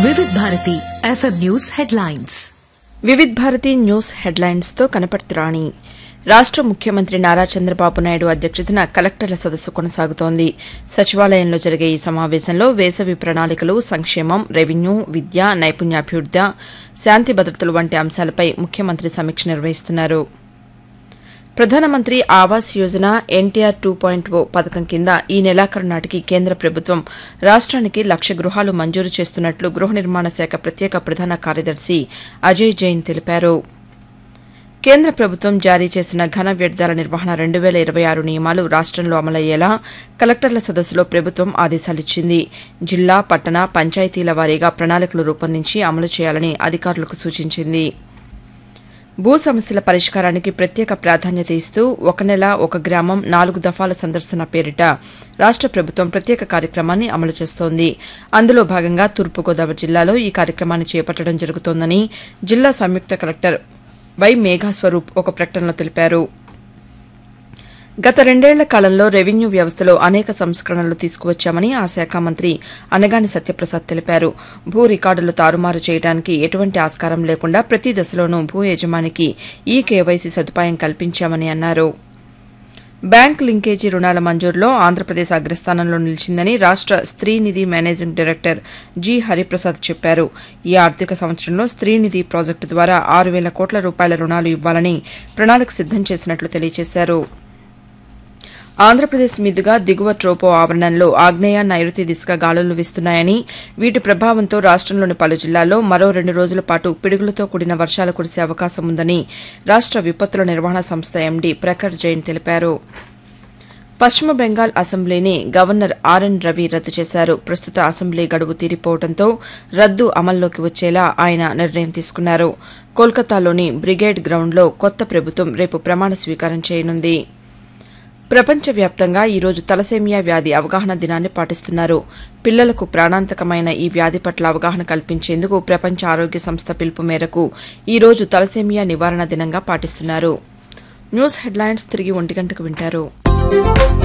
వివిధ Bharati FM news headlines Vividh Bharati news హెడ్లైన్స్తో కనపడుతురాణి రాష్ట ముఖ్యమంత్రి నారా చంద్రబాబు నాయుడు అధ్యక్షతన కలెక్టర్ల సదస్సు కొనసాగుతోంది సచివాలయంలో జరిగే ఈ సమావేశంలో వేసవి ప్రణాళికలు సంక్షేమం రెవెన్యూ విద్య నైపుణ్యాభివృద్ది శాంతి భద్రతలు వంటి అంశాలపై ముఖ్యమంత్రి సమీక్ష నిర్వహిస్తున్నారు ప్రధానమంత్రి Awas Yojana NTR two point O పథకం కింద ఈ నెలాఖరు నాటికి కేంద్ర ప్రభుత్వం రాష్ట్రానికి లక్ష గృహాలు మంజూరు చేస్తున్నట్లు గృహ నిర్మాణ శాఖ ప్రత్యేక ప్రధాన కార్యదర్శి అజయ్ జైన్ తెలిపారు కేంద్ర ప్రభుత్వం జారీ చేసిన ఘన వ్యర్థాల నిర్వహణ రెండు వేల ఇరవై ఆరు నియమాలు రాష్టంలో అమలయ్యేలా కలెక్టర్ల సదస్సులో ప్రభుత్వం ఆదేశాలిచ్చింది జిల్లా పట్టణ పంచాయతీల వారీగా ప్రణాళికలు రూపొందించి అమలు చేయాలని అధికారులకు సూచించింది భూ సమస్యల పరిష్కారానికి ప్రత్యేక ప్రాధాన్యత ఇస్తూ ఒక నెల ఒక గ్రామం నాలుగు దఫాల సందర్శన పేరిట రాష్ట ప్రభుత్వం ప్రత్యేక కార్యక్రమాన్ని అమలు చేస్తోంది అందులో భాగంగా తూర్పుగోదావరి జిల్లాలో ఈ కార్యక్రమాన్ని చేపట్టడం జరుగుతోందని జిల్లా సంయుక్త కలెక్టర్ వై మేఘాస్వరూప్ ఒక ప్రకటనలో తెలిపారు గత రెండేళ్ల కాలంలో రెవెన్యూ వ్యవస్థలో అనేక సంస్కరణలు తీసుకువచ్చామని ఆ శాఖ మంత్రి అనగాని సత్యప్రసాద్ తెలిపారు భూ రికార్డులు తారుమారు చేయడానికి ఎటువంటి ఆస్కారం లేకుండా ప్రతి దశలోనూ భూ యజమానికి ఈ కేవైసీ సదుపాయం కల్పించామని అన్నారు బ్యాంక్ లింకేజీ రుణాల మంజూరులో ఆంధ్రప్రదేశ్ అగ్రస్థానంలో నిలిచిందని రాష్ట Stree Nidhi managing director G Hariprasad చెప్పారు ఈ ఆర్థిక సంవత్సరంలో స్త్రీ నిధి ప్రాజెక్టు ద్వారా ఆరు వేల కోట్ల రూపాయల రుణాలు ఇవ్వాలని ప్రణాళిక సిద్దం చేసినట్లు తెలియజేశారు ఆంధ్రప్రదేశ్ మీదుగా దిగువ ట్రోపో ఆవరణంలో ఆగ్నేయ నైరుతి దిశగా గాలులు వీస్తున్నాయని వీటి ప్రభావంతో రాష్టంలోని పలు జిల్లాల్లో మరో రెండు రోజుల పాటు పిడుగులతో కూడిన వర్షాలు కురిసే అవకాశం ఉందని రాష్ట విపత్తుల నిర్వహణ సంస్థ ఎండీ ప్రఖర్ జైన్ తెలిపారు పశ్చిమ బెంగాల్ అసెంబ్లీని గవర్నర్ ఆర్ఎన్ రవి రద్దు చేశారు ప్రస్తుత అసెంబ్లీ గడువు తీరిపోవడంతో రద్దు అమల్లోకి వచ్చేలా ఆయన నిర్ణయం తీసుకున్నారు కోల్కతాలోని బ్రిగేడ్ గ్రౌండ్లో కొత్త ప్రభుత్వం రేపు ప్రమాణ స్వీకారం చేయనుంది ప్రపంచవ్యాప్తంగా ఈరోజు తలసేమియా వ్యాధి అవగాహన దినాన్ని పాటిస్తున్నారు పిల్లలకు ప్రాణాంతకమైన ఈ వ్యాధి పట్ల అవగాహన కల్పించేందుకు ప్రపంచ ఆరోగ్య సంస్థ పిలుపు మేరకు ఈరోజు తలసేమియా నివారణ దినంగా పాటిస్తున్నారు న్యూస్ హెడ్లైన్స్ తిరిగి ఒంటి గంటకు వింటారు